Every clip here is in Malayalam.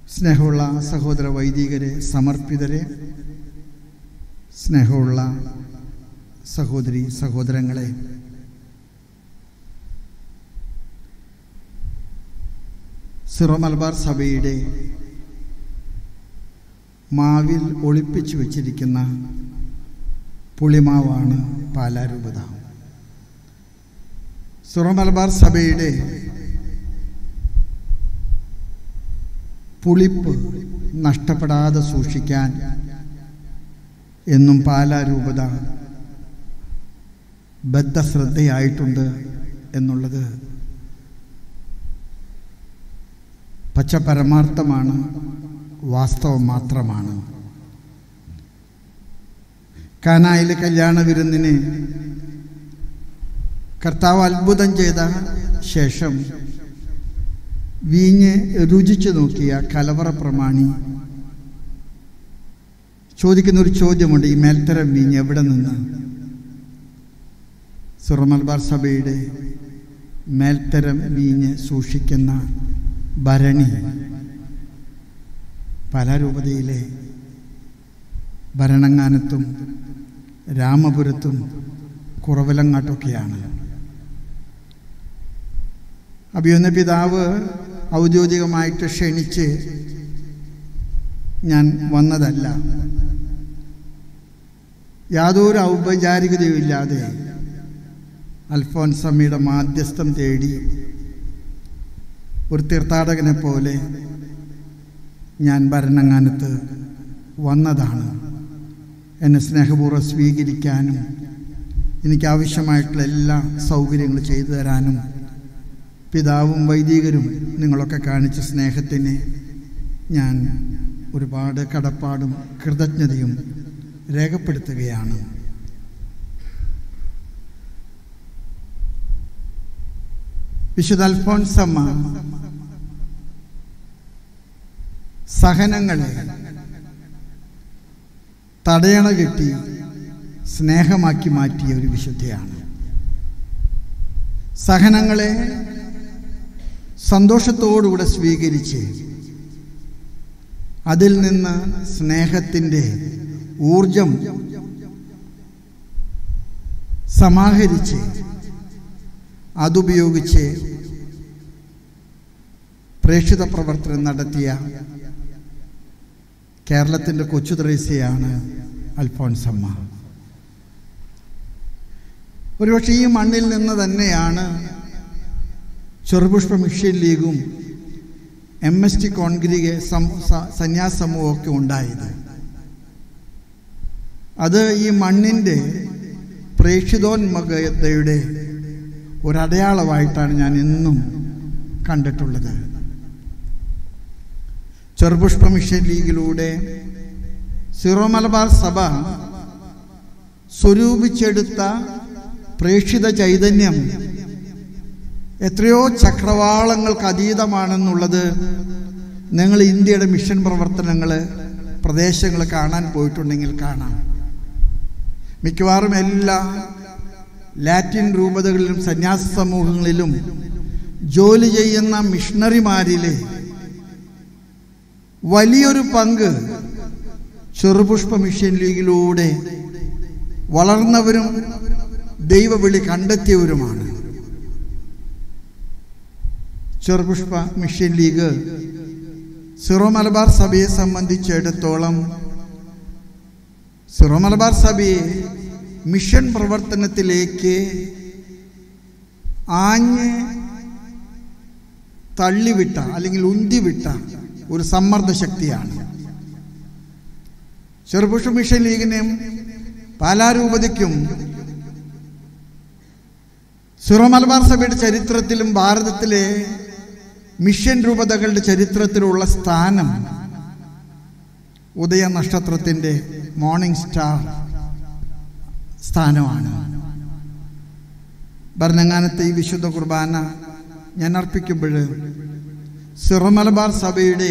സ്നേഹമുള്ള സഹോദര വൈദികരെ സമർപ്പിതരെ സ്നേഹമുള്ള സഹോദരി സഹോദരങ്ങളെ സിറോ മലബാർ സഭയുടെ മാവിൽ ഒളിപ്പിച്ചു വച്ചിരിക്കുന്ന പുളിമാവാണ് പാലാരൂപത സിറോ മലബാർ സഭയുടെ പുളിപ്പ് നഷ്ടപ്പെടാതെ സൂക്ഷിക്കാൻ എന്നും പാലാരൂപത ബദ്ധശ്രദ്ധയായിട്ടുണ്ട് എന്നുള്ളത് പച്ച പരമാർത്ഥമാണ് വാസ്തവം മാത്രമാണ് കാനായിലെ കല്യാണ വിരുന്നിന് കർത്താവ് അത്ഭുതം ചെയ്ത ശേഷം വീഞ്ഞ് രുചിച്ചു നോക്കിയ കലവറ പ്രമാണി ചോദിക്കുന്ന ഒരു ചോദ്യമുണ്ട് ഈ മേൽത്തരം വീഞ്ഞ് എവിടെ നിന്ന് സുറമൽബാർ സഭയുടെ മേൽത്തരം വീഞ്ഞ് സൂക്ഷിക്കുന്ന ഭരണി പല രൂപതയിലെ ഭരണങ്ങാനത്തും രാമപുരത്തും കുറവലങ്ങാട്ടൊക്കെയാണ് അഭിയൊന്ന പിതാവ് ഔദ്യോഗികമായിട്ട് ക്ഷണിച്ച് ഞാൻ വന്നതല്ല യാതൊരു ഔപചാരികതയുമില്ലാതെ അൽഫോൻസമ്മയുടെ മാധ്യസ്ഥം തേടി ഒരു തീർത്ഥാടകനെ പോലെ ഞാൻ ഭരണങ്ങാനത്ത് വന്നതാണ് എന്നെ സ്നേഹപൂർവ്വം സ്വീകരിക്കാനും എനിക്ക് ആവശ്യമായിട്ടുള്ള എല്ലാ സൗകര്യങ്ങളും ചെയ്തു തരാനും പിതാവും വൈദികരും നിങ്ങളൊക്കെ കാണിച്ച സ്നേഹത്തിന് ഞാൻ ഒരുപാട് കടപ്പാടും കൃതജ്ഞതയും രേഖപ്പെടുത്തുകയാണ് വിശുദ്ധ അൽഫോൻസമ്മ സഹനങ്ങളെ തടയണ കെട്ടി സ്നേഹമാക്കി മാറ്റിയ ഒരു വിശുദ്ധയാണ് സഹനങ്ങളെ സന്തോഷത്തോടുകൂടെ സ്വീകരിച്ച് അതിൽ നിന്ന് സ്നേഹത്തിൻ്റെ ഊർജം സമാഹരിച്ച് അതുപയോഗിച്ച് പ്രേക്ഷിത പ്രവർത്തനം നടത്തിയ കേരളത്തിൻ്റെ കൊച്ചു ത്രേസ്യയാണ് അൽഫോൺസമ്മ ഒരുപക്ഷെ ഈ മണ്ണിൽ നിന്ന് തന്നെയാണ് ചെറുപുഷ്പ മിഷൻ ലീഗും എം എസ് ടി കോൺഗ്രീഗെ സന്യാസ സമൂഹമൊക്കെ ഉണ്ടായത് അത് ഈ മണ്ണിൻ്റെ പ്രേക്ഷിതോന്മകതയുടെ ഒരടയാളമായിട്ടാണ് ഞാൻ എന്നും കണ്ടിട്ടുള്ളത് ചെറുപുഷ്പ മിഷൻ ലീഗിലൂടെ സിറോ മലബാർ സഭ സ്വരൂപിച്ചെടുത്ത പ്രേക്ഷിത ചൈതന്യം എത്രയോ ചക്രവാളങ്ങൾക്ക് അതീതമാണെന്നുള്ളത് നിങ്ങൾ ഇന്ത്യയുടെ മിഷൻ പ്രവർത്തനങ്ങൾ പ്രദേശങ്ങൾ കാണാൻ പോയിട്ടുണ്ടെങ്കിൽ കാണാം മിക്കവാറും എല്ലാ ലാറ്റിൻ രൂപതകളിലും സന്യാസ സമൂഹങ്ങളിലും ജോലി ചെയ്യുന്ന മിഷണറിമാരിലെ വലിയൊരു പങ്ക് ചെറുപുഷ്പ മിഷൻ ലീഗിലൂടെ വളർന്നവരും ദൈവവിളി കണ്ടെത്തിയവരുമാണ് Cherupushpa mission league Syro Malabar സഭയെ സംബന്ധിച്ചിടത്തോളം സിറോ മലബാർ സഭയെ മിഷൻ പ്രവർത്തനത്തിലേക്ക് ആഞ്ഞ് തള്ളിവിട്ട അല്ലെങ്കിൽ ഉന്തിവിട്ട ഒരു സമ്മർദ്ദ ശക്തിയാണ് ചെറുപുഷ്പ മിഷൻ ലീഗിനും പാലാരൂപതയ്ക്കും സിറോ മലബാർ സഭയുടെ ചരിത്രത്തിലും ഭാരതത്തിലെ മിഷൻ രൂപതകളുടെ ചരിത്രത്തിലുള്ള സ്ഥാനം ഉദയ നക്ഷത്രത്തിൻ്റെ മോർണിംഗ് സ്റ്റാർ സ്ഥാനമാണ് ഭരണങ്ങാനത്തെ ഈ വിശുദ്ധ കുർബാന ഞാൻ അർപ്പിക്കുമ്പോൾ സിറോ മലബാർ സഭയുടെ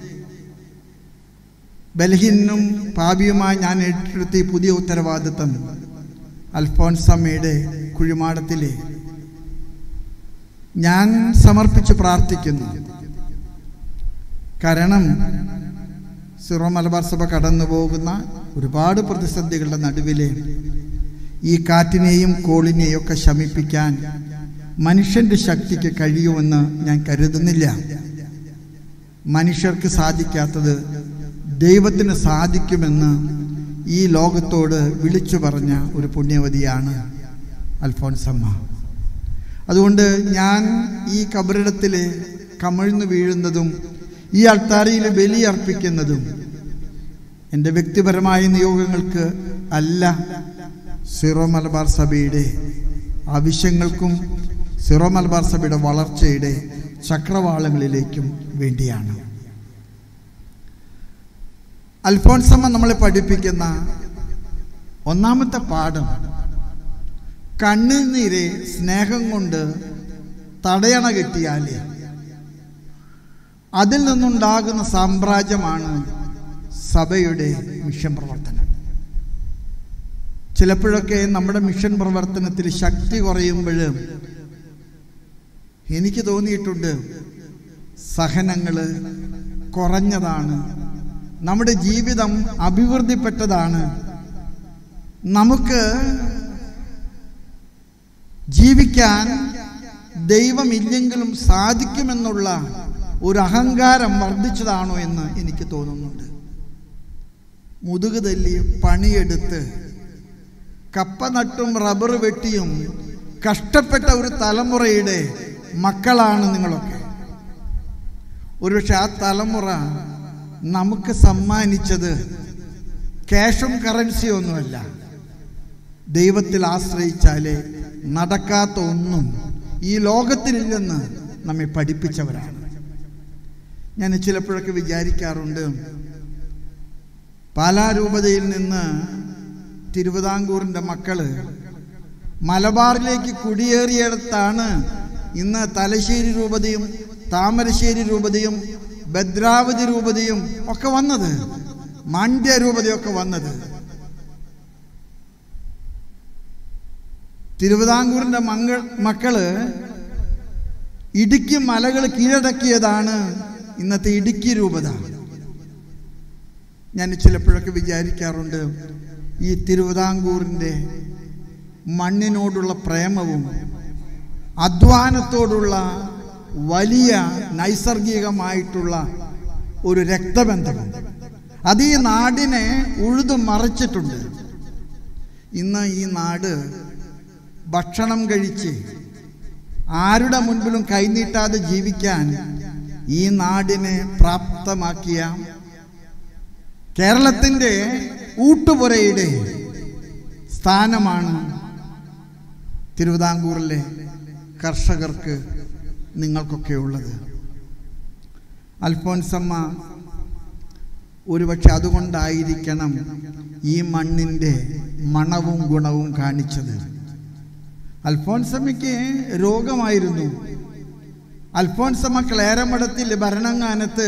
ബലഹീനും പാപിയുമായി ഞാൻ ഏറ്റെടുത്ത ഈ പുതിയ ഉത്തരവാദിത്തം അൽഫോൻസമ്മയുടെ കുഴിമാടത്തിലെ ഞാൻ സമർപ്പിച്ച് പ്രാർത്ഥിക്കുന്നു കാരണം സിറോ മലബാർ സഭ കടന്നു പോകുന്ന ഒരുപാട് പ്രതിസന്ധികളുടെ നടുവിലെ ഈ കാറ്റിനെയും കോളിനെയും ഒക്കെ ശമിപ്പിക്കാൻ മനുഷ്യന്റെ ശക്തിക്ക് കഴിയുമെന്ന് ഞാൻ കരുതുന്നില്ല മനുഷ്യർക്ക് സാധിക്കാത്തത് ദൈവത്തിന് സാധിക്കുമെന്ന് ഈ ലോകത്തോട് വിളിച്ചു പറഞ്ഞ ഒരു പുണ്യവതിയാണ് അൽഫോൻസമ്മ അതുകൊണ്ട് ഞാൻ ഈ കബറിടത്തിൽ കമിഴ്ന്നു വീഴുന്നതും ഈ അൾത്താരയിൽ ബലിയർപ്പിക്കുന്നതും എൻ്റെ വ്യക്തിപരമായ നിയോഗങ്ങൾക്ക് അല്ല സിറോ മലബാർ സഭയുടെ ആവശ്യങ്ങൾക്കും സിറോ മലബാർ സഭയുടെ വളർച്ചയുടെ ചക്രവാളങ്ങളിലേക്കും വേണ്ടിയാണ് അൽഫോൺസമ്മ നമ്മളെ പഠിപ്പിക്കുന്ന ഒന്നാമത്തെ പാഠം കണ്ണുനീരെ സ്നേഹം കൊണ്ട് തടയണ കെട്ടിയാലേ അതിൽ നിന്നുണ്ടാകുന്ന സാമ്രാജ്യമാണ് സഭയുടെ മിഷൻ പ്രവർത്തനം ചിലപ്പോഴൊക്കെ നമ്മുടെ മിഷൻ പ്രവർത്തനത്തിൽ ശക്തി കുറയുമ്പോൾ എനിക്ക് തോന്നിയിട്ടുണ്ട് സഹനങ്ങൾ കുറഞ്ഞതാണ് നമ്മുടെ ജീവിതം അഭിവൃദ്ധിപ്പെട്ടതാണ് നമുക്ക് ജീവിക്കാൻ ദൈവമില്ലെങ്കിലും സാധിക്കുമെന്നുള്ള ഒരു അഹങ്കാരം വർദ്ധിച്ചതാണോ എന്ന് എനിക്ക് തോന്നുന്നുണ്ട് മുതുക് തല്ലി പണിയെടുത്ത് കപ്പ നട്ടും റബ്ബർ വെട്ടിയും കഷ്ടപ്പെട്ട ഒരു തലമുറയുടെ മക്കളാണ് നിങ്ങളൊക്കെ ഒരുപക്ഷെ ആ തലമുറ നമുക്ക് സമ്മാനിച്ചത് ക്യാഷും കറൻസിയും ഒന്നുമല്ല ദൈവത്തിൽ ആശ്രയിച്ചാലേ നടക്കാത്ത ഒന്നും ഈ ലോകത്തിലില്ലെന്ന് നമ്മെ പഠിപ്പിച്ചവരാണ് ഞാൻ ചിലപ്പോഴൊക്കെ വിചാരിക്കാറുണ്ട് പാലാരൂപതയിൽ നിന്ന് തിരുവിതാംകൂറിൻ്റെ മക്കള് മലബാറിലേക്ക് കുടിയേറിയിടത്താണ് ഇന്ന് തലശ്ശേരി രൂപതയും താമരശ്ശേരി രൂപതയും ഭദ്രാവതി രൂപതയും ഒക്കെ വന്നത് മാണ്ഡ്യ രൂപതയൊക്കെ വന്നത് തിരുവിതാംകൂറിൻ്റെ മങ്കൾ മക്കള് ഇടുക്കി മലകൾ കീഴടക്കിയതാണ് ഇന്നത്തെ ഇടുക്കി രൂപത ഞാൻ ചിലപ്പോഴൊക്കെ വിചാരിക്കാറുണ്ട് ഈ തിരുവിതാംകൂറിൻ്റെ മണ്ണിനോടുള്ള പ്രേമവും അധ്വാനത്തോടുള്ള വലിയ നൈസർഗികമായിട്ടുള്ള ഒരു രക്തബന്ധവും അത് ഈ നാടിനെ ഉഴുതു മറിച്ചിട്ടുണ്ട് ഇന്ന് ഈ നാട് ഭക്ഷണം കഴിച്ച് ആരുടെ മുൻപിലും കൈനീട്ടാതെ ജീവിക്കാൻ ഈ നാടിനെ പ്രാപ്തമാക്കിയ കേരളത്തിൻ്റെ ഊട്ടുപുരയുടെ സ്ഥാനമാണ് തിരുവിതാംകൂറിലെ കർഷകർക്ക് നിങ്ങൾക്കൊക്കെ ഉള്ളത് അൽഫോൻസമ്മ ഒരുപക്ഷെ അതുകൊണ്ടായിരിക്കണം ഈ മണ്ണിൻ്റെ മണവും ഗുണവും കാണിച്ചത് അൽഫോൻസമ്മയ്ക്ക് രോഗമായിരുന്നു അൽഫോൻസമ്മ ക്ലേരമഠത്തിൽ ഭരണങ്ങാനത്ത്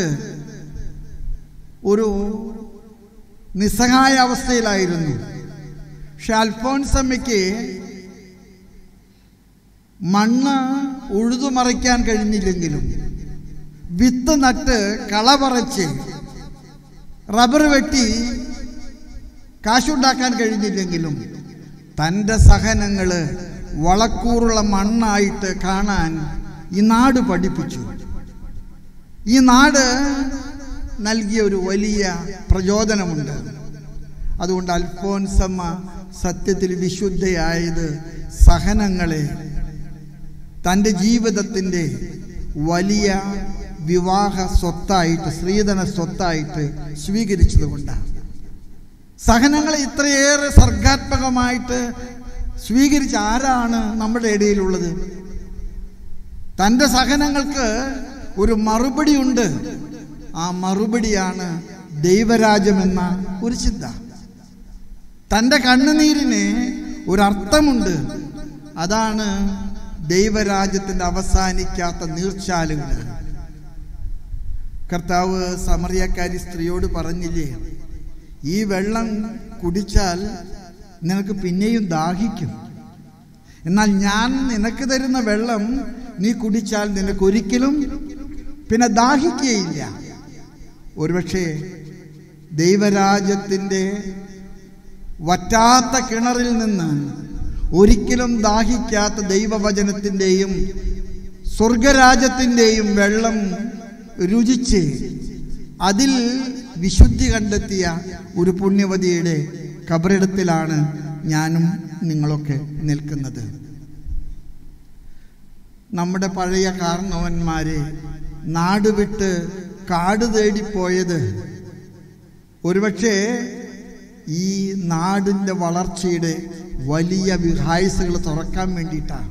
ഒരു നിസ്സഹായ അവസ്ഥയിലായിരുന്നു പക്ഷെ അൽഫോൻസമ്മയ്ക്ക് മണ്ണ് ഉഴുതുമറിക്കാൻ കഴിഞ്ഞില്ലെങ്കിലും വിത്ത് നട്ട് കള പറിച്ച് റബ്ബർ വെട്ടി കാശുണ്ടാക്കാൻ കഴിഞ്ഞില്ലെങ്കിലും തൻ്റെ സഹനങ്ങൾ വളക്കൂറുള്ള മണ്ണായിട്ട് കാണാൻ ഈ നാട് പഠിപ്പിച്ചു ഈ നാട് നൽകിയ ഒരു വലിയ പ്രചോദനമുണ്ട് അതുകൊണ്ട് അൽഫോൻസമ്മ സത്യത്തിൽ വിശുദ്ധയായത് സഹനങ്ങളെ തൻ്റെ ജീവിതത്തിൻ്റെ വലിയ വിവാഹ സ്വത്തായിട്ട് സ്ത്രീധന സ്വത്തായിട്ട് സ്വീകരിച്ചത് കൊണ്ടാണ് സഹനങ്ങളെ ഇത്രയേറെ സർഗാത്മകമായിട്ട് സ്വീകരിച്ച ആരാണ് നമ്മുടെ ഇടയിലുള്ളത് തൻ്റെ സഹനങ്ങൾക്ക് ഒരു മറുപടിയുണ്ട് ആ മറുപടിയാണ് ദൈവരാജ്യമെന്ന ഒരു ചിന്ത തൻ്റെ കണ്ണുനീരിന് ഒരർത്ഥമുണ്ട് അതാണ് ദൈവരാജ്യത്തിൻ്റെ അവസാനിക്കാത്ത നീർച്ചാലുകൾ കർത്താവ് സമറിയക്കാരി സ്ത്രീയോട് പറഞ്ഞില്ലേ ഈ വെള്ളം കുടിച്ചാൽ നിനക്ക് പിന്നെയും ദാഹിക്കും എന്നാൽ ഞാൻ നിനക്ക് തരുന്ന വെള്ളം നീ കുടിച്ചാൽ നിനക്ക് ഒരിക്കലും പിന്നെ ദാഹിക്കുകയില്ല ഒരുപക്ഷെ ദൈവരാജ്യത്തിൻ്റെ വറ്റാത്ത കിണറിൽ നിന്ന് ഒരിക്കലും ദാഹിക്കാത്ത ദൈവവചനത്തിൻ്റെയും സ്വർഗരാജ്യത്തിൻ്റെയും വെള്ളം രുചിച്ച് അതിൽ വിശുദ്ധി കണ്ടെത്തിയ ഒരു പുണ്യവതിയുടെ കബറിടത്തിലാണ് ഞാനും നിങ്ങളൊക്കെ നിൽക്കുന്നത് നമ്മുടെ പഴയ കാരണവന്മാരെ നാട് വിട്ട് കാട് തേടിപ്പോയത് ഒരുപക്ഷെ ഈ നാടിൻ്റെ വളർച്ചയുടെ വലിയ വിഹായസുകൾ തുറക്കാൻ വേണ്ടിയിട്ടാണ്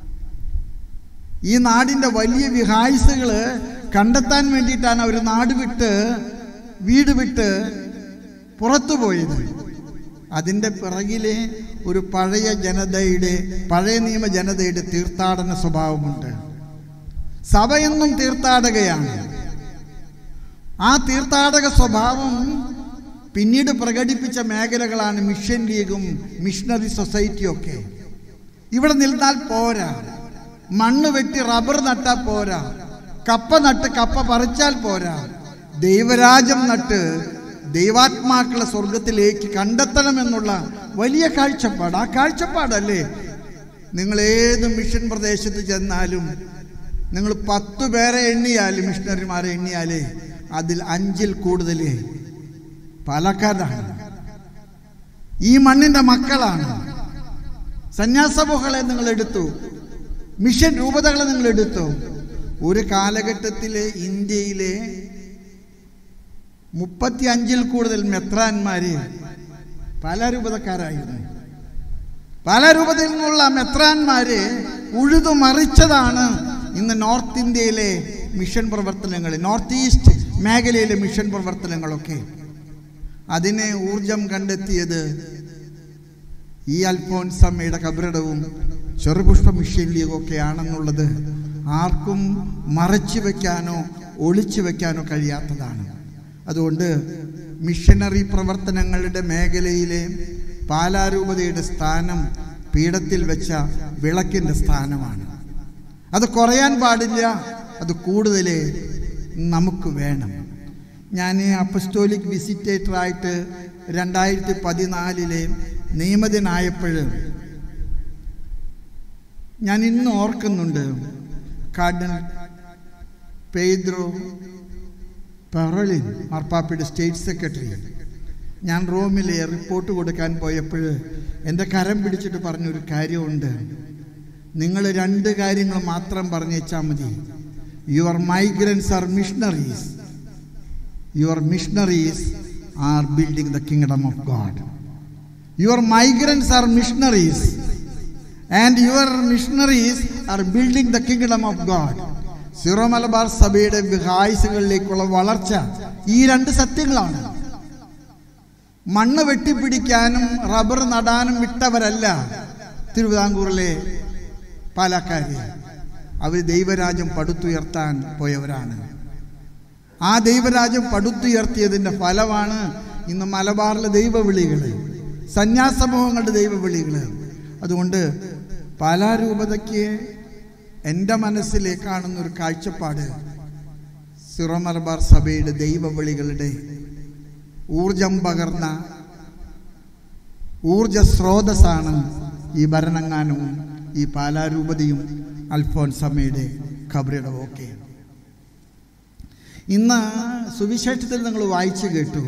ഈ നാടിൻ്റെ വലിയ വിഹായസുകൾ കണ്ടെത്താൻ വേണ്ടിയിട്ടാണ് അവർ നാട് വിട്ട് വീട് വിട്ട് പുറത്തു പോയത് അതിൻ്റെ പിറകിലെ ഒരു പഴയ ജനതയുടെ പഴയ നിയമ ജനതയുടെ തീർത്ഥാടന സ്വഭാവമുണ്ട് സഭ എന്നും തീർത്ഥാടകയാണ് ആ തീർത്ഥാടക സ്വഭാവം പിന്നീട് പ്രകടിപ്പിച്ച മേഖലകളാണ് മിഷൻ ലീഗും മിഷണറി സൊസൈറ്റിയും ഒക്കെ ഇവിടെ നിന്നാൽ പോരാ മണ്ണ് വെട്ടി റബ്ബർ നട്ടാൽ പോരാ കപ്പ നട്ട് കപ്പ പറിച്ചാൽ പോരാ ദൈവരാജ്യം നട്ട് ദൈവാത്മാക്കളെ സ്വർഗത്തിലേക്ക് കണ്ടെത്തണമെന്നുള്ള വലിയ കാഴ്ചപ്പാട് ആ കാഴ്ചപ്പാടല്ലേ നിങ്ങൾ ഏത് മിഷൻ പ്രദേശത്ത് ചെന്നാലും നിങ്ങൾ പത്ത് പേരെ എണ്ണിയാലും മിഷണറിമാരെ എണ്ണിയാലേ അതിൽ അഞ്ചിൽ കൂടുതൽ പാലക്കാടാണ് ഈ മണ്ണിന്റെ മക്കളാണ് സന്യാസമൂഹങ്ങളെ നിങ്ങൾ എടുത്തു മിഷൻ രൂപതകളെ നിങ്ങൾ എടുത്തു ഒരു കാലഘട്ടത്തിലെ ഇന്ത്യയിലെ മുപ്പത്തി അഞ്ചിൽ കൂടുതൽ മെത്രാന്മാര് പല രൂപതക്കാരായിരുന്നു പല രൂപതയിൽ നിന്നുള്ള മെത്രാന്മാര് ഉഴുതു മറിച്ചതാണ് ഇന്ന് നോർത്ത് ഇന്ത്യയിലെ മിഷൻ പ്രവർത്തനങ്ങൾ നോർത്ത് ഈസ്റ്റ് മേഖലയിലെ മിഷൻ പ്രവർത്തനങ്ങളൊക്കെ അതിനെ ഊർജം കണ്ടെത്തിയത് ഈ അൽഫോൻസമ്മയുടെ കബറിടവും ചെറുപുഷ്പ മിഷൻ ലീഗും ഒക്കെ ആണെന്നുള്ളത് ആർക്കും മറച്ചു വെക്കാനോ ഒളിച്ചു വെക്കാനോ കഴിയാത്തതാണ് അതുകൊണ്ട് മിഷനറി പ്രവർത്തനങ്ങളുടെ മേഖലയിലെ പാലാരൂപതയുടെ സ്ഥാനം പീഠത്തിൽ വെച്ച വിളക്കിൻ്റെ സ്ഥാനമാണ് അത് കുറയാൻ പാടില്ല അത് കൂടുതൽ നമുക്ക് വേണം ഞാൻ അപ്പസ്റ്റോലിക് വിസിറ്റേറ്ററായിട്ട് രണ്ടായിരത്തി പതിനാലിലെ നിയമിതനായപ്പോൾ ഞാൻ ഇന്ന് ഓർക്കുന്നുണ്ട് കാർഡിനൽ പെയ്ദ്രോ പെറലിൻ മാർപ്പാപ്പയുടെ സ്റ്റേറ്റ് സെക്രട്ടറി ഞാൻ റോമിലെ റിപ്പോർട്ട് കൊടുക്കാൻ പോയപ്പോൾ എൻ്റെ കരം പിടിച്ചിട്ട് പറഞ്ഞൊരു കാര്യമുണ്ട് നിങ്ങൾ രണ്ട് കാര്യങ്ങൾ മാത്രം പറഞ്ഞേച്ചാൽ മതി your migrants are missionaries your missionaries are building the kingdom of God your migrants are missionaries and your missionaries are building the kingdom of God Syro Malabar സഭയുടെ വിഹായസുകളിലേക്കുള്ള വളർച്ച ഈ രണ്ട് സത്യങ്ങളാണ് മണ്ണ് വെട്ടിപ്പിടിക്കാനും റബ്ബർ നടാനും വിട്ടവരല്ല തിരുവിതാംകൂറിലെ പാലക്കാരി അവർ ദൈവരാജ്യം പടുത്തുയർത്താൻ പോയവരാണ് ആ ദൈവരാജ്യം പടുത്തുയർത്തിയതിൻ്റെ ഫലമാണ് ഇന്ന് മലബാറിലെ ദൈവവിളികൾ സന്യാസമൂഹങ്ങളുടെ ദൈവവിളികൾ അതുകൊണ്ട് പാലാരൂപതയ്ക്ക് എൻ്റെ മനസ്സിലെ കാണുന്ന ഒരു കാഴ്ചപ്പാട് സിറോ മലബാർ സഭയുടെ ദൈവവിളികളുടെ ഊർജം പകർന്ന ഊർജ സ്രോതസ്സാണ് ഈ ഭരണങ്ങാനവും ഈ പാലാരൂപതയും അൽഫോൻസമ്മയുടെ ഖബറിടവും ഒക്കെ ഇന്ന് സുവിശേഷത്തിൽ നിങ്ങൾ വായിച്ചു കേട്ടു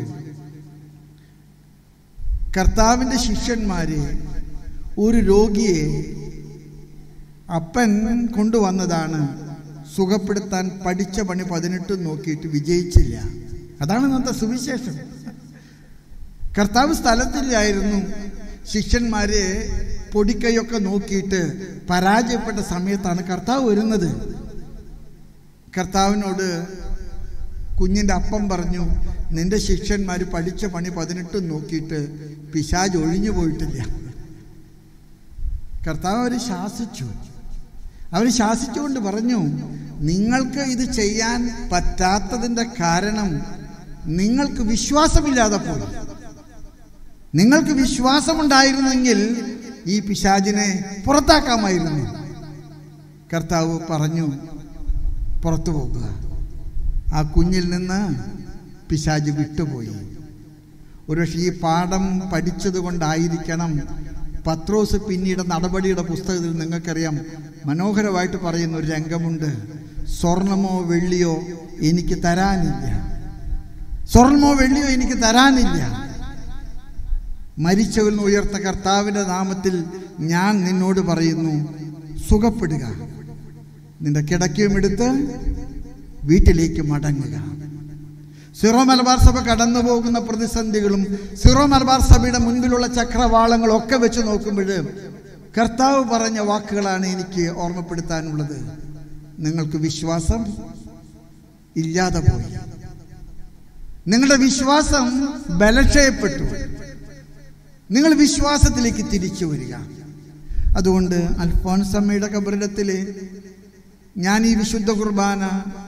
കർത്താവിൻ്റെ ശിഷ്യന്മാര് ഒരു രോഗിയെ അപ്പൻ കൊണ്ടുവന്നതാണ് സുഖപ്പെടുത്താൻ പഠിച്ച പണി പതിനെട്ട് നോക്കിയിട്ട് വിജയിച്ചില്ല അതാണ് ഇന്നത്തെ സുവിശേഷം കർത്താവ് സ്ഥലത്തില്ലായിരുന്നു ശിഷ്യന്മാരെ പൊടിക്കൈയൊക്കെ നോക്കിയിട്ട് പരാജയപ്പെട്ട സമയത്താണ് കർത്താവ് വരുന്നത് കർത്താവിനോട് കുഞ്ഞിൻ്റെ അപ്പം പറഞ്ഞു നിന്റെ ശിഷ്യന്മാർ പഠിച്ച പണി പതിനെട്ട് നോക്കിയിട്ട് പിശാജ് ഒഴിഞ്ഞു പോയിട്ടില്ല കർത്താവ് അവർ ശാസിച്ചു അവർ ശാസിച്ചുകൊണ്ട് പറഞ്ഞു നിങ്ങൾക്ക് ഇത് ചെയ്യാൻ പറ്റാത്തതിൻ്റെ കാരണം നിങ്ങൾക്ക് വിശ്വാസമില്ലാതെ പോകും നിങ്ങൾക്ക് വിശ്വാസമുണ്ടായിരുന്നെങ്കിൽ ഈ പിശാചിനെ പുറത്താക്കാമായിരുന്നു കർത്താവ് പറഞ്ഞു പുറത്തു പോകുക ആ കുഞ്ഞിൽ നിന്ന് പിശാജ് വിട്ടുപോയി ഒരുപക്ഷെ ഈ പാഠം പഠിച്ചത് കൊണ്ടായിരിക്കണം പത്രോസ് പിന്നീട് നടപടിയുടെ പുസ്തകത്തിൽ നിങ്ങൾക്കറിയാം മനോഹരമായിട്ട് പറയുന്ന ഒരു രംഗമുണ്ട് സ്വർണമോ വെള്ളിയോ എനിക്ക് തരാനില്ല സ്വർണമോ വെള്ളിയോ എനിക്ക് തരാനില്ല മരിച്ചവൻ ഉയർത്ത കർത്താവിൻ്റെ നാമത്തിൽ ഞാൻ നിന്നോട് പറയുന്നു സുഖപ്പെടുക നിന്റെ കിടക്കയും എടുത്ത് വീട്ടിലേക്ക് മടങ്ങുക സിറോ മലബാർ സഭ കടന്നു പോകുന്ന പ്രതിസന്ധികളും സിറോ മലബാർ സഭയുടെ മുൻപിലുള്ള ചക്രവാളങ്ങളും ഒക്കെ വെച്ച് നോക്കുമ്പോൾ കർത്താവ് പറഞ്ഞ വാക്കുകളാണ് എനിക്ക് ഓർമ്മപ്പെടുത്താനുള്ളത് നിങ്ങൾക്ക് വിശ്വാസം ഇല്ലാതെ പോയി നിങ്ങളുടെ വിശ്വാസം ബലക്ഷയപ്പെട്ടു നിങ്ങൾ വിശ്വാസത്തിലേക്ക് തിരിച്ചു വരിക അതുകൊണ്ട് അൽഫോൻസമ്മയുടെ കബറിടത്തിൽ ഞാൻ ഈ വിശുദ്ധ കുർബാന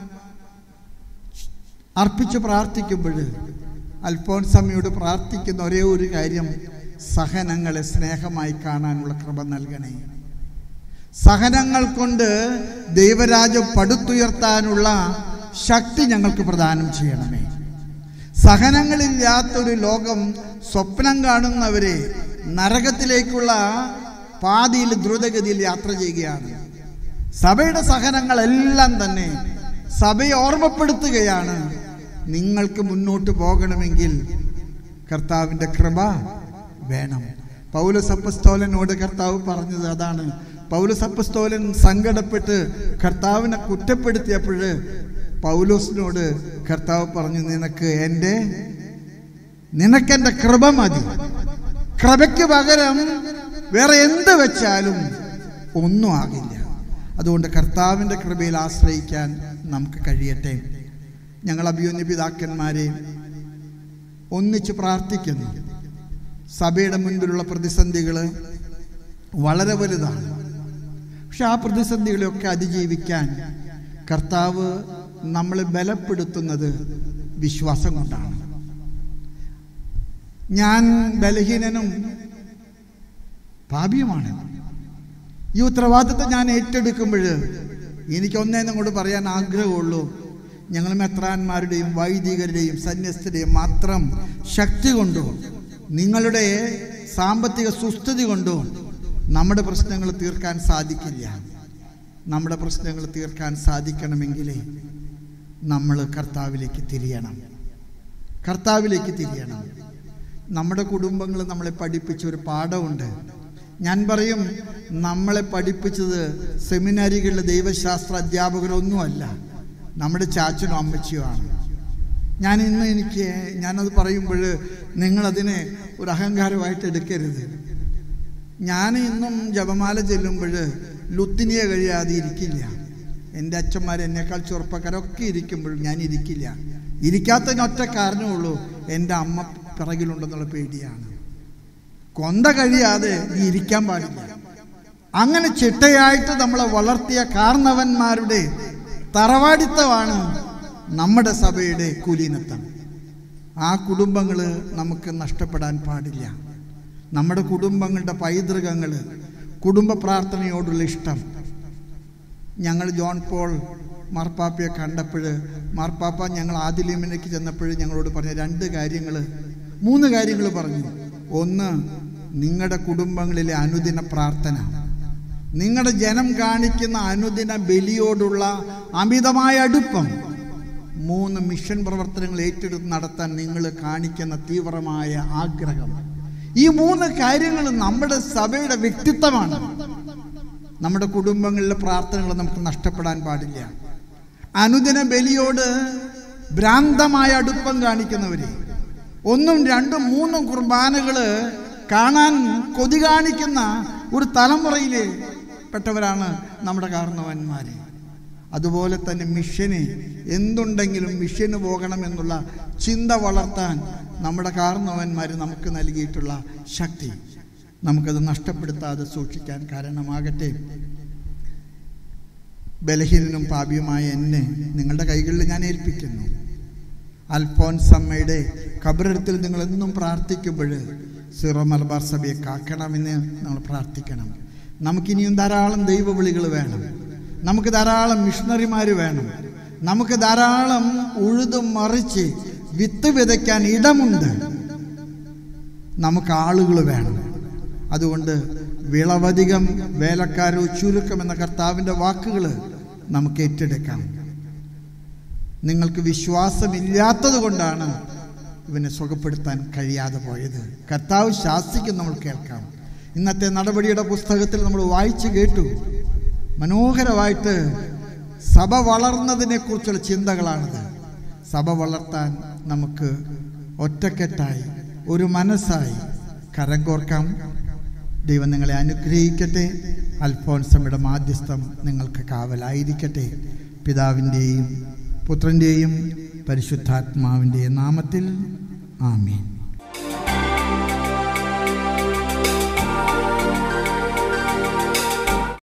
അർപ്പിച്ച് പ്രാർത്ഥിക്കുമ്പോൾ അൽഫോൻസമ്മയോട് പ്രാർത്ഥിക്കുന്ന ഒരേ ഒരു കാര്യം സഹനങ്ങളെ സ്നേഹമായി കാണാനുള്ള കൃപ നൽകണേ സഹനങ്ങൾ കൊണ്ട് ദൈവരാജ്യം പടുത്തുയർത്താനുള്ള ശക്തി ഞങ്ങൾക്ക് പ്രദാനം ചെയ്യണമേ സഹനങ്ങളില്ലാത്തൊരു ലോകം സ്വപ്നം കാണുന്നവരെ നരകത്തിലേക്കുള്ള പാതിയിൽ ദ്രുതഗതിയിൽ യാത്ര ചെയ്യുകയാണ് സഭയുടെ സഹനങ്ങളെല്ലാം തന്നെ സഭയെ ഓർമ്മപ്പെടുത്തുകയാണ് നിങ്ങൾക്ക് മുന്നോട്ട് പോകണമെങ്കിൽ കർത്താവിൻ്റെ കൃപ വേണം പൗലസപ്പസ്തോലനോട് കർത്താവ് പറഞ്ഞത് അതാണ് പൗലസപ്പസ്തോലൻ സങ്കടപ്പെട്ട് കർത്താവിനെ കുറ്റപ്പെടുത്തിയപ്പോൾ പൗലോസിനോട് കർത്താവ് പറഞ്ഞു നിനക്ക് എൻ്റെ നിനക്കെൻ്റെ കൃപ മതി കൃപയ്ക്ക് പകരം വേറെ എന്ത് വെച്ചാലും ഒന്നും ആകില്ല അതുകൊണ്ട് കർത്താവിൻ്റെ കൃപയിൽ ആശ്രയിക്കാൻ നമുക്ക് കഴിയട്ടെ ഞങ്ങൾ അഭിയോന്യ പിതാക്കന്മാരെ ഒന്നിച്ച് പ്രാർത്ഥിക്കുന്നു സഭയുടെ മുൻപിലുള്ള പ്രതിസന്ധികൾ വളരെ വലുതാണ് പക്ഷെ ആ പ്രതിസന്ധികളെയൊക്കെ അതിജീവിക്കാൻ കർത്താവ് നമ്മളെ ബലപ്പെടുത്തുന്നത് വിശ്വാസം കൊണ്ടാണ് ഞാൻ ബലഹീനനും പാപിയുമാണ് ഈ ഉത്തരവാദിത്തം ഞാൻ ഏറ്റെടുക്കുമ്പോൾ എനിക്കൊന്നേന്നും കൂടെ പറയാൻ ആഗ്രഹമുള്ളൂ ഞങ്ങൾ മെത്രാന്മാരുടെയും വൈദികരുടെയും സന്യസ്തരുടെയും മാത്രം ശക്തി കൊണ്ടോ നിങ്ങളുടെ സാമ്പത്തിക സുസ്ഥിതി കൊണ്ടോ നമ്മുടെ പ്രശ്നങ്ങൾ തീർക്കാൻ സാധിക്കില്ല നമ്മുടെ പ്രശ്നങ്ങൾ തീർക്കാൻ സാധിക്കണമെങ്കിൽ നമ്മൾ കർത്താവിലേക്ക് തിരിയണം കർത്താവിലേക്ക് തിരിയണം നമ്മുടെ കുടുംബങ്ങൾ നമ്മളെ പഠിപ്പിച്ച ഒരു പാഠമുണ്ട് ഞാൻ പറയും നമ്മളെ പഠിപ്പിച്ചത് സെമിനാരികളിലെ ദൈവശാസ്ത്ര അധ്യാപകരൊന്നുമല്ല നമ്മുടെ ചാച്ചനും അമ്മച്ചിയുമാണ് ഞാൻ ഇന്ന് എനിക്ക് ഞാനത് പറയുമ്പോൾ നിങ്ങളതിനെ ഒരു അഹങ്കാരമായിട്ട് എടുക്കരുത് ഞാൻ ഇന്നും ജപമാല ചെല്ലുമ്പോൾ ലുത്തിനിയെ കഴിയാതെ ഇരിക്കില്ല എൻ്റെ അച്ഛന്മാർ എന്നേക്കാൾ ചെറുപ്പക്കാരൊക്കെ ഇരിക്കുമ്പോഴും ഞാൻ ഇരിക്കില്ല ഇരിക്കാത്തതിന് ഒറ്റ കാരണമുള്ളൂ എൻ്റെ അമ്മ പിറകിലുണ്ടെന്നുള്ള പേടിയാണ് കൊന്ത കഴിയാതെ നീ ഇരിക്കാൻ പാടില്ല അങ്ങനെ ചിട്ടയായിട്ട് നമ്മളെ വളർത്തിയ കാർന്നവന്മാരുടെ തറവാടിത്തമാണ് നമ്മുടെ സഭയുടെ കുലീനത്വം ആ കുടുംബങ്ങൾ നമുക്ക് നഷ്ടപ്പെടാൻ പാടില്ല നമ്മുടെ കുടുംബങ്ങളുടെ പൈതൃകങ്ങൾ കുടുംബ പ്രാർത്ഥനയോടുള്ള ഇഷ്ടം ഞങ്ങൾ ജോൺ പോൾ മാർപ്പാപ്പയെ കണ്ടപ്പോൾ മാർപ്പാപ്പ ഞങ്ങൾ ആദിലിമിലേക്ക് ചെന്നപ്പോൾ ഞങ്ങളോട് പറഞ്ഞ രണ്ട് കാര്യങ്ങൾ മൂന്ന് കാര്യങ്ങൾ പറഞ്ഞു ഒന്ന് നിങ്ങളുടെ കുടുംബങ്ങളിലെ അനുദിന പ്രാർത്ഥന നിങ്ങളുടെ ജനം കാണിക്കുന്ന അനുദിന ബലിയോടുള്ള അമിതമായ അടുപ്പം മൂന്ന് മിഷൻ പ്രവർത്തനങ്ങൾ ഏറ്റെടുത്ത് നടത്താൻ നിങ്ങൾ കാണിക്കുന്ന തീവ്രമായ ആഗ്രഹം ഈ മൂന്ന് കാര്യങ്ങൾ നമ്മുടെ സഭയുടെ വ്യക്തിത്വമാണ് നമ്മുടെ കുടുംബങ്ങളിലെ പ്രാർത്ഥനകൾ നമുക്ക് നഷ്ടപ്പെടാൻ പാടില്ല അനുദിന ബലിയോട് ഭ്രാന്തമായ അടുപ്പം കാണിക്കുന്നവര് ഒന്നും രണ്ടും മൂന്നും കുർബാനകൾ കാണാൻ കൊതി കാണിക്കുന്ന ഒരു തലമുറയിലെ പെട്ടവരാണ് നമ്മുടെ കാരണവന്മാര് അതുപോലെ തന്നെ മിഷന് എന്തുണ്ടെങ്കിലും മിഷന് പോകണമെന്നുള്ള ചിന്ത വളർത്താൻ നമ്മുടെ കാരണവന്മാർ നമുക്ക് നൽകിയിട്ടുള്ള ശക്തി നമുക്കത് നഷ്ടപ്പെടുത്താതെ സൂക്ഷിക്കാൻ കാരണമാകട്ടെ ബലഹീനനും പാപിയുമായ എന്നെ നിങ്ങളുടെ കൈകളിൽ ഞാൻ ഏൽപ്പിക്കുന്നു അൽഫോൻസമ്മയുടെ കബറിടത്തിൽ നിങ്ങൾ എന്നും പ്രാർത്ഥിക്കുമ്പോൾ സിറോ മലബാർ സഭയെ കാക്കണമെന്ന് നമ്മൾ പ്രാർത്ഥിക്കണം നമുക്കിനിയും ധാരാളം ദൈവവിളികൾ വേണം നമുക്ക് ധാരാളം മിഷണറിമാർ വേണം നമുക്ക് ധാരാളം ഉഴുതും മറിച്ച് വിത്ത് വിതയ്ക്കാൻ ഇടമുണ്ട് നമുക്ക് ആളുകൾ വേണം അതുകൊണ്ട് വിളവധികം വേലക്കാരോ ചുരുക്കം എന്ന കർത്താവിൻ്റെ വാക്കുകൾ നമുക്ക് ഏറ്റെടുക്കാം നിങ്ങൾക്ക് വിശ്വാസമില്ലാത്തത് കൊണ്ടാണ് ഇവനെ സുഖപ്പെടുത്താൻ കഴിയാതെ പോയത് കർത്താവ് ശാസിക്കും നമ്മൾ കേൾക്കാം ഇന്നത്തെ നടപടിയുടെ പുസ്തകത്തിൽ നമ്മൾ വായിച്ചു കേട്ടു മനോഹരമായിട്ട് സഭ വളർന്നതിനെക്കുറിച്ചുള്ള ചിന്തകളാണിത് സഭ വളർത്താൻ നമുക്ക് ഒറ്റക്കെട്ടായി ഒരു മനസ്സായി കരം കോർക്കാം ദൈവം നിങ്ങളെ അനുഗ്രഹിക്കട്ടെ അൽഫോൻസമ്മയുടെ മാധ്യസ്ഥം നിങ്ങൾക്ക് കാവലായിരിക്കട്ടെ പിതാവിൻ്റെയും പുത്രൻ്റെയും പരിശുദ്ധാത്മാവിൻ്റെയും നാമത്തിൽ ആമീൻ